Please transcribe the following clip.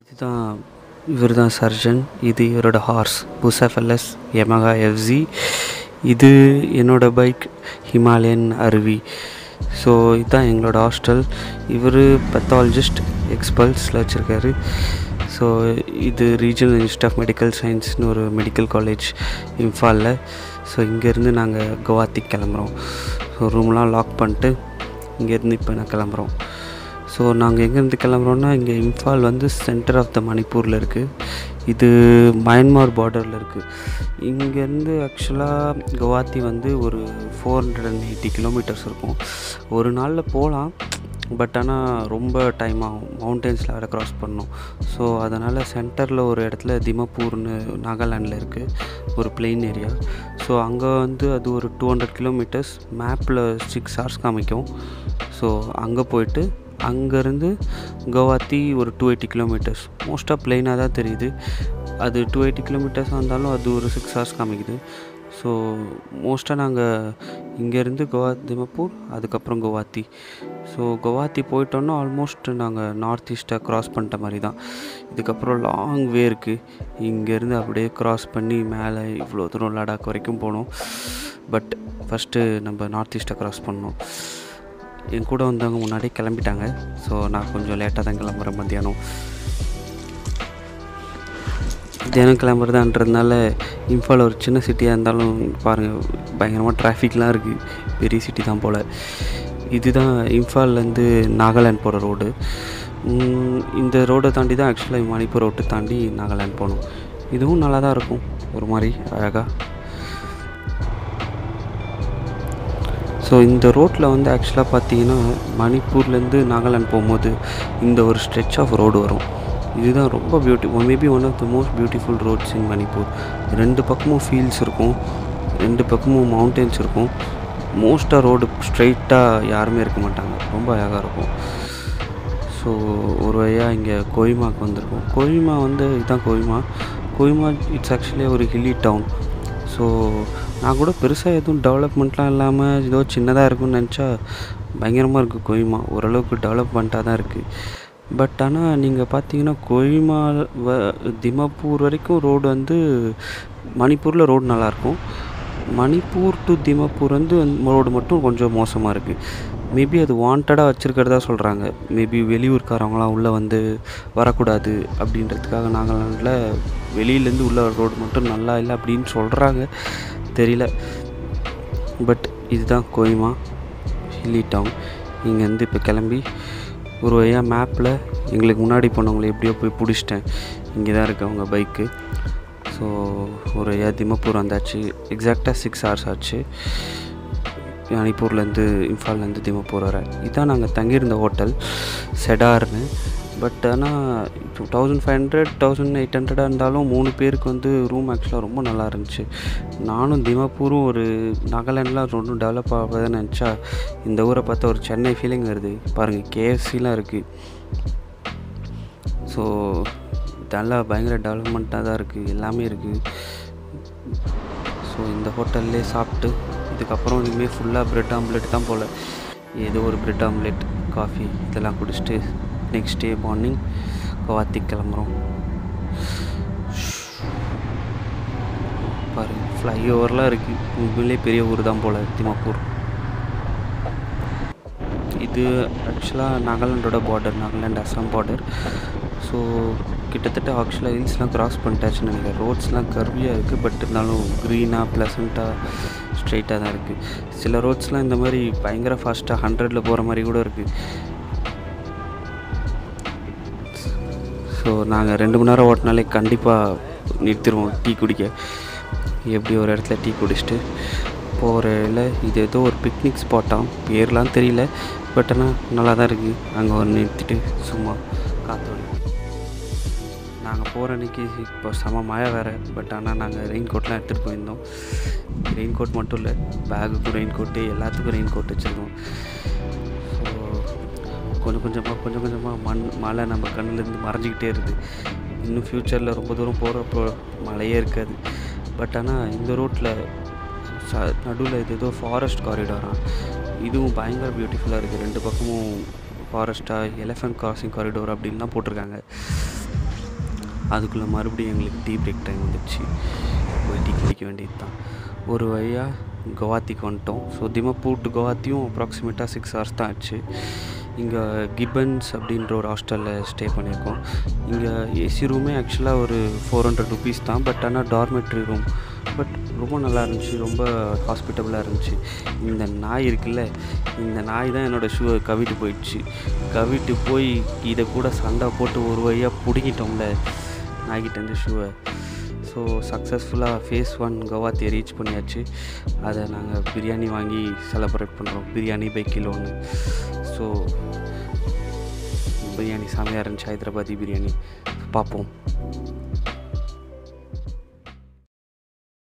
இதுதான் இவர் தான் சர்ஜன் இது இவரோட ஹார்ஸ் புசஃபெல்லஸ் யமகா எஃப்ஜி இது என்னோடய பைக் ஹிமாலயன் அருவி ஸோ இதுதான் எங்களோட ஹாஸ்டல் இவர் பெத்தாலஜிஸ்ட் எக்ஸ்பல்ஸில் வச்சுருக்காரு ஸோ இது ரீஜனல் இன்ஸ்டியூட் ஆஃப் மெடிக்கல் சயின்ஸ்னு ஒரு மெடிக்கல் காலேஜ் இம்ஃபாலில் ஸோ இங்கேருந்து நாங்கள் குவாத்திக்கு கிளம்புறோம் ஸோ ரூம்லாம் லாக் பண்ணிட்டு இங்கேருந்து இப்போ நான் கிளம்புறோம் ஸோ நாங்கள் எங்கேருந்து கிளம்புறோன்னா இங்கே இம்ஃபால் வந்து சென்டர் ஆஃப் த மணிப்பூரில் இருக்குது இது மயன்மார் பார்டரில் இருக்குது இங்கேருந்து ஆக்சுவலாக குவாத்தி வந்து ஒரு four hundred and eighty kilometers இருக்கும் ஒரு நாளில் போகலாம் பட் ஆனால் ரொம்ப டைம் ஆகும் மவுண்டெயின்ஸில் வேறு க்ராஸ் பண்ணணும் ஸோ அதனால் சென்டரில் ஒரு இடத்துல திமப்பூர்னு நாகாலாண்டில் இருக்குது ஒரு பிளெயின் ஏரியா ஸோ அங்கே வந்து அது ஒரு டூ ஹண்ட்ரட் கிலோமீட்டர்ஸ் மேப்பில் சிக்ஸ் ஹவர்ஸ் காமிக்கும் ஸோ அங்கே போயிட்டு அங்கேருந்து குவாத்தி ஒரு டூ எயிட்டி கிலோமீட்டர்ஸ் மோஸ்ட்டாக பிளெயினாக தான் தெரியுது அது டூ எயிட்டி கிலோமீட்டர்ஸாக இருந்தாலும் அது ஒரு சிக்ஸ் ஹவர்ஸ் காமிக்குது ஸோ மோஸ்ட்டாக நாங்கள் இங்கேருந்து கோவா திமப்பூர் அதுக்கப்புறம் குவாத்தி ஸோ குவாத்தி போயிட்டோன்னா ஆல்மோஸ்ட் நாங்கள் நார்த் ஈஸ்ட்டை க்ராஸ் பண்ணிட்ட மாதிரி தான் இதுக்கப்புறம் லாங் வே இருக்குது இங்கேருந்து அப்படியே க்ராஸ் பண்ணி மேலே இவ்வளோ தூரம் லடாக் வரைக்கும் போனோம் பட் ஃபஸ்ட்டு நம்ம நார்த் ஈஸ்ட்டை க்ராஸ் பண்ணோம் என் கூட வந்தவங்க முன்னாடியே கிளம்பிட்டாங்க ஸோ நான் கொஞ்சம் லேட்டாக தான் கிளம்புறேன் மத்தியானம் தினம் கிளம்புறதான்றதுனால இம்ஃபால் ஒரு சின்ன சிட்டியாக இருந்தாலும் பாருங்கள் பயங்கரமாக டிராஃபிக்லாம் இருக்குது பெரிய சிட்டி தான் போல் இதுதான் இம்ஃபால்லேருந்து நாகாலாண்ட் போகிற ரோடு இந்த ரோடை தாண்டி தான் ஆக்சுவலாக மணிப்பூர் ரோட்டை தாண்டி நாகாலாண்ட் போகணும் இதுவும் நல்லா தான் இருக்கும் ஒரு மாதிரி அழகாக ஸோ இந்த ரோட்டில் வந்து ஆக்சுவலாக பார்த்தீங்கன்னா மணிப்பூர்லேருந்து நாகாலாந்து போகும்போது இந்த ஒரு ஸ்ட்ரெச் ஆஃப் ரோடு வரும் இதுதான் ரொம்ப beauty maybe one of the most beautiful roads in Manipur ரெண்டு பக்கமும் ஃபீல்ட்ஸ் இருக்கும் ரெண்டு பக்கமும் மவுண்டெயின்ஸ் இருக்கும் மோஸ்ட்டாக ரோடு ஸ்ட்ரைட்டாக யாருமே இருக்க மாட்டாங்க ரொம்ப அழகாக இருக்கும் ஸோ ஒரு வழியாக இங்கே கோயிமாக்கு வந்திருக்கோம் கோயிமா வந்து இதுதான் கோயிமா கோயிமா இட்ஸ் ஆக்சுவலி ஒரு ஹில்லி டவுன் ஸோ நான் கூட பெருசாக எதுவும் டெவலப்மெண்ட்லாம் இல்லாமல் ஏதோ சின்னதாக இருக்கும்னு நினச்சா பயங்கரமாக இருக்குது கோயிமா ஓரளவுக்கு டெவலப்மெண்ட்டாக தான் இருக்குது பட் ஆனால் நீங்கள் பார்த்தீங்கன்னா கோயிமா வ திமாப்பூர் வரைக்கும் ரோடு வந்து மணிப்பூரில் ரோடு நல்லாயிருக்கும் மணிப்பூர் டு திமாப்பூர் வந்து ரோடு மட்டும் கொஞ்சம் மோசமாக இருக்குது மேபி அது வாண்டடாக வச்சுருக்கிறதா சொல்கிறாங்க மேபி வெளியூர்காரவங்களாம் உள்ளே வந்து வரக்கூடாது அப்படின்றதுக்காக நாகாலாண்டில் வெளியிலேருந்து உள்ள ரோடு மட்டும் நல்லா இல்லை அப்படின்னு சொல்கிறாங்க தெரியல பட் இதுதான் கோயிமா ஹில்லி டவுன் இங்கேருந்து இப்போ கிளம்பி ஒரு வழியாக மேப்பில் எங்களுக்கு முன்னாடி போனவங்களை எப்படியோ போய் பிடிச்சிட்டேன் இங்கே தான் இருக்கு அவங்க பைக்கு ஸோ ஒரு வழியாக திமப்பூர் வந்தாச்சு எக்ஸாக்டாக சிக்ஸ் ஹவர்ஸ் ஆச்சு மணிப்பூர்லேருந்து இம்ஃபால்லேருந்து திமப்பூர் வர இதுதான் நாங்கள் தங்கியிருந்த ஹோட்டல் செடார்னு பட் ஆனால் two thousand five hundred thousand eight ஹண்ட்ரடாக இருந்தாலும் மூணு பேருக்கு வந்து ரூம் ஆக்சுவலாக ரொம்ப நல்லா இருந்துச்சு நானும் திமாப்பூரும் ஒரு நாகாலாண்ட்லாம் ரொம்ப டெவலப் ஆகுதுன்னு நினச்சா இந்த ஊரை பார்த்தா ஒரு சென்னை ஃபீலிங் வருது பாருங்கள் கேஎஃப்சிலாம் இருக்குது ஸோ நல்லா பயங்கர டெவலப்மெண்ட்டாக தான் இருக்குது எல்லாமே இருக்குது ஸோ இந்த ஹோட்டல்லே சாப்பிட்டு இதுக்கப்புறம் இனிமேல் ஃபுல்லாக ப்ரெட் ஆம்லெட் தான் போல் ஏதோ ஒரு ப்ரெட் ஆம்லெட் காஃபி இதெல்லாம் குடிச்சிட்டு நெக்ஸ்ட் டே மார்னிங் குவாத்திக்கு கிளம்புறோம் பாரு ஃப்ளை ஓவர்லாம் இருக்குது உண்மையிலே பெரிய ஊர் தான் போல் திமாப்பூர் இது ஆக்சுவலாக நாகாலாண்டோட border Nagaland Assam border so கிட்டத்தட்ட ஆக்சுவலாக ஹில்ஸ்லாம் க்ராஸ் பண்ணிட்டாச்சுன்னு நினைக்கிறேன் ரோட்ஸ்லாம் கர்வியாக இருக்குது பட் இருந்தாலும் க்ரீனாக ப்ளசண்ட்டாக ஸ்ட்ரைட்டாக தான் இருக்குது சில ரோட்ஸ்லாம் இந்த மாதிரி பயங்கர ஃபாஸ்ட்டாக ஹண்ட்ரடில் போகிற மாதிரி கூட இருக்குது ஸோ நாங்கள் ரெண்டு மணி நேரம் ஓட்டினாலே கண்டிப்பாக நிறுத்திடுவோம் டீ குடிக்க எப்படி ஒரு இடத்துல டீ குடிச்சிட்டு போகிறல இது ஏதோ ஒரு பிக்னிக் ஸ்பாட்டாம் பேர்லாம் தெரியல பட் ஆனால் நல்லா தான் இருக்குது அங்கே ஒரு நிறுத்திட்டு சும்மா காற்றோடி நாங்கள் போகிற அன்றைக்கி இப்போ செம மழை வேறு பட் ஆனால் நாங்கள் ரெயின் கோட்லாம் எடுத்துகிட்டு போயிருந்தோம் ரெயின் கோட் மட்டும் இல்லை பேகுக்கும் ரெயின் கோட்டு எல்லாத்துக்கும் ரெயின் கோட் வச்சுருந்தோம் ஸோ கொஞ்சம் கொஞ்சமாக கொஞ்சம் கொஞ்சமாக மண் மழை நம்ம கண்ணிலேருந்து மறைஞ்சிக்கிட்டே இருக்குது இன்னும் ஃப்யூச்சரில் ரொம்ப தூரம் போகிறப்போ மழையே இருக்காது பட் ஆனால் இந்த ரோட்டில் ச நடுவில் இது ஏதோ ஃபாரஸ்ட் காரிடாரா இதுவும் பயங்கர பியூட்டிஃபுல்லாக இருக்குது ரெண்டு பக்கமும் ஃபாரஸ்ட்டாக எலஃபண்ட் கிராசிங் காரிடோர் அப்படின்லாம் போட்டிருக்காங்க அதுக்குள்ளே மறுபடியும் எங்களுக்கு டீ பிரேக் டைம் வந்துடுச்சு போய் டீ குடிக்க வேண்டியது தான் ஒரு வழியாக குவாத்திக்கு வந்துட்டோம் ஸோ திமப்பூர் டு குவாத்தியும் அப்ராக்சிமேட்டாக சிக்ஸ் ஹவர்ஸ் தான் ஆச்சு இங்கே கிப்பன்ஸ் அப்படின்ற ஒரு ஹாஸ்டலில் ஸ்டே பண்ணியிருக்கோம் இங்கே ஏசி ரூமே ஆக்சுவலாக ஒரு ஃபோர் ஹண்ட்ரட் ருபீஸ் தான் பட் ஆனால் டார்மெட்ரி ரூம் பட் ரொம்ப நல்லா இருந்துச்சு ரொம்ப ஹாஸ்பிட்டபுளாக இருந்துச்சு இந்த நாய் இருக்குல்ல இந்த நாய் தான் என்னோடய ஷூவை கவிட்டு போயிடுச்சு கவிட்டு போய் இதை கூட சண்டை போட்டு ஒரு வழியாக பிடுங்கிட்டோம்ல நாய்கிட்டேருந்து ஷூவை ஸோ சக்ஸஸ்ஃபுல்லாக ஃபேஸ் ஒன் கவாத்தியை ரீச் பண்ணியாச்சு அதை நாங்கள் பிரியாணி வாங்கி செலப்ரேட் பண்ணுறோம் பிரியாணி பை கிலோன்னு ஸோ பிரியாணி செமையாக இருந்துச்சு ஹைதராபாதி பிரியாணி பார்ப்போம்